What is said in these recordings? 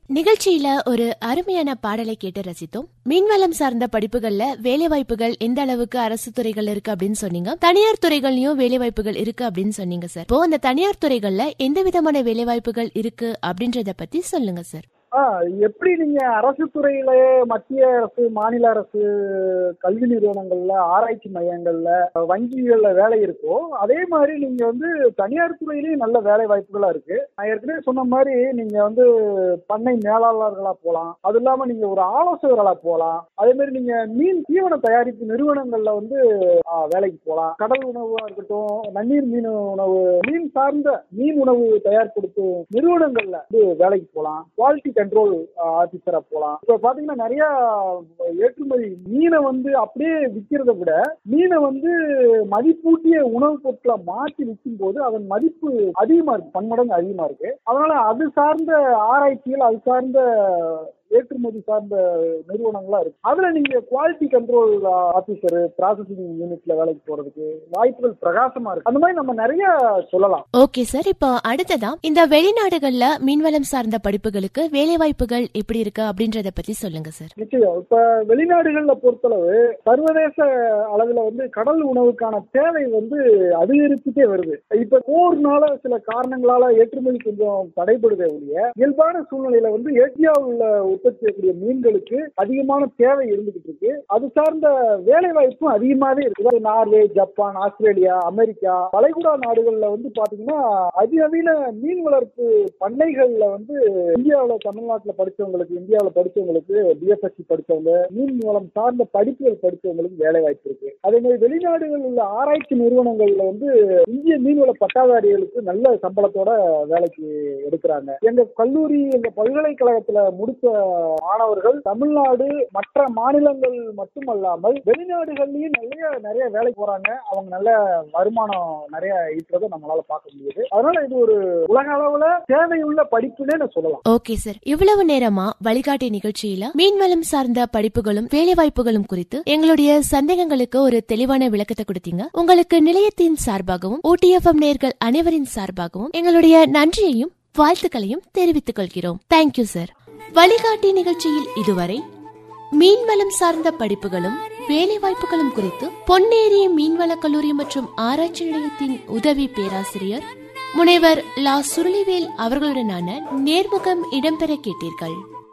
நிகழ்ச்சியில ஒரு அருமையான பாடலை கேட்டு ரசித்தோம் மீன்வளம் சார்ந்த படிப்புகள்ல வேலை வாய்ப்புகள் எந்த அளவுக்கு அரசு துறைகள் இருக்கு அப்படின்னு சொன்னீங்க தனியார் துறைகள்லயும் வேலை வாய்ப்புகள் இருக்கு அப்படின்னு சொன்னீங்க சார் இப்போ அந்த தனியார் துறைகள்ல எந்த விதமான வேலை வாய்ப்புகள் இருக்கு அப்படின்றத பத்தி சொல்லுங்க சார் ஆ எப்படி நீங்க அரசு துறையில மத்திய அரசு மாநில அரசு கல்வி நிறுவனங்கள்ல ஆராய்ச்சி மையங்கள்ல வங்கிகள்ல வேலை இருக்கோ அதே மாதிரி நீங்க வந்து தனியார் துறையிலயும் நல்ல வேலை வாய்ப்புகளா இருக்கு நான் ஏற்கனவே சொன்ன மாதிரி நீங்க வந்து பண்ணை மேலாளர்களா போகலாம் அது இல்லாம நீங்க ஒரு ஆலோசகர்களா போகலாம் அதே மாதிரி நீங்க மீன் தீவன தயாரிப்பு நிறுவனங்கள்ல வந்து ஆ, வேலைக்கு போகலாம் கடல் உணவா இருக்கட்டும் நன்னீர் மீன் உணவு மீன் சார்ந்த மீன் உணவு தயார்படுத்தும் நிறுவனங்கள்ல வந்து வேலைக்கு போகலாம் குவாலிட்டி கண்ட்ரோல் ஆபீசரா போகலாம் இப்ப பாத்தீங்கன்னா நிறைய ஏற்றுமதி மீனை வந்து அப்படியே விற்கிறத விட மீனை வந்து மதிப்பூட்டிய உணவுப் பொருட்களை மாற்றி விற்கும் போது அதன் மதிப்பு அதிகமா இருக்கு பன்மடங்கு அதிகமா இருக்கு அதனால அது சார்ந்த ஆராய்ச்சிகள் அது சார்ந்த ஏற்றுமதி சார்ந்த நிறுவனங்களா இருக்கு அதுல நீங்க குவாலிட்டி கண்ட்ரோல் ஆபீசர் ப்ராசஸிங் யூனிட்ல வேலைக்கு போறதுக்கு வாய்ப்புகள் பிரகாசமா இருக்கு அந்த மாதிரி நம்ம நிறைய சொல்லலாம் ஓகே சார் இப்போ அடுத்ததா இந்த வெளிநாடுகள்ல மீன்வளம் சார்ந்த படிப்புகளுக்கு வேலை வாய்ப்புகள் எப்படி இருக்கு அப்படின்றத பத்தி சொல்லுங்க சார் நிச்சயம் இப்ப வெளிநாடுகள்ல பொறுத்தளவு சர்வதேச அளவுல வந்து கடல் உணவுக்கான தேவை வந்து அதிகரிச்சுட்டே வருது இப்ப போர்னால சில காரணங்களால ஏற்றுமதி கொஞ்சம் தடைபடுதே ஒழிய இயல்பான சூழ்நிலையில வந்து இந்தியாவுல உற்பத்தி செய்யக்கூடிய மீன்களுக்கு அதிகமான தேவை இருந்துகிட்டு இருக்கு அது சார்ந்த வேலை வாய்ப்பும் அதிகமாவே இருக்கு அதாவது நார்வே ஜப்பான் ஆஸ்திரேலியா அமெரிக்கா வளைகுடா நாடுகள்ல வந்து பாத்தீங்கன்னா அதிநவீன மீன் வளர்ப்பு பண்ணைகள்ல வந்து இந்தியாவுல தமிழ்நாட்டுல படிச்சவங்களுக்கு இந்தியாவுல படிச்சவங்களுக்கு பிஎஸ்எஸ்சி படிச்சவங்க மீன் மூலம் சார்ந்த படிப்புகள் படிச்சவங்களுக்கு வேலை வாய்ப்பு இருக்கு அதே மாதிரி வெளிநாடுகளில் உள்ள ஆராய்ச்சி நிறுவனங்கள்ல வந்து இந்திய மீன்வள பட்டாதாரிகளுக்கு நல்ல சம்பளத்தோட வேலைக்கு எடுக்கிறாங்க எங்க கல்லூரி எங்க பல்கலைக்கழகத்துல முடிச்ச மாணவர்கள் தமிழ்நாடு மற்ற மாநிலங்கள் மட்டுமல்லாமல் வெளிநாடுகள்லயும் நிறைய நிறைய வேலைக்கு போறாங்க அவங்க நல்ல வருமானம் நிறைய ஈட்டுறதை நம்மளால பார்க்க முடியுது அதனால இது ஒரு உலக அளவுல தேவையுள்ள படிப்புன்னே நான் சொல்லலாம் ஓகே சார் இவ்வளவு நேரமா வழிகாட்டி நிகழ்ச்சியில மீன்வளம் சார்ந்த படிப்புகளும் வேலை வாய்ப்புகளும் குறித்து எங்களுடைய சந்தேகங்களுக்கு ஒரு தெளிவான விளக்கத்தை கொடுத்தீங்க உங்களுக்கு நிலையத்தின் சார்பாகவும் ஓடிஎஃப்எம் நேர்கள் அனைவரின் சார்பாகவும் எங்களுடைய நன்றியையும் வாழ்த்துக்களையும் தெரிவித்துக் கொள்கிறோம் தேங்க்யூ சார் வழிகாட்டி நிகழ்ச்சியில் இதுவரை மீன்வளம் சார்ந்த படிப்புகளும் வேலை வாய்ப்புகளும் குறித்து பொன்னேரி மீன்வள கல்லூரி மற்றும் ஆராய்ச்சி நிலையத்தின் உதவி பேராசிரியர் முனைவர் லா சுருளிவேல் அவர்களுடனான நேர்முகம் இடம்பெற கேட்டீர்கள்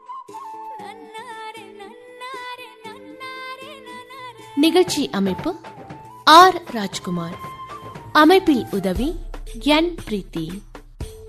நிகழ்ச்சி அமைப்பு ஆர் ராஜ்குமார் அமைப்பில் உதவி என் பிரீத்தி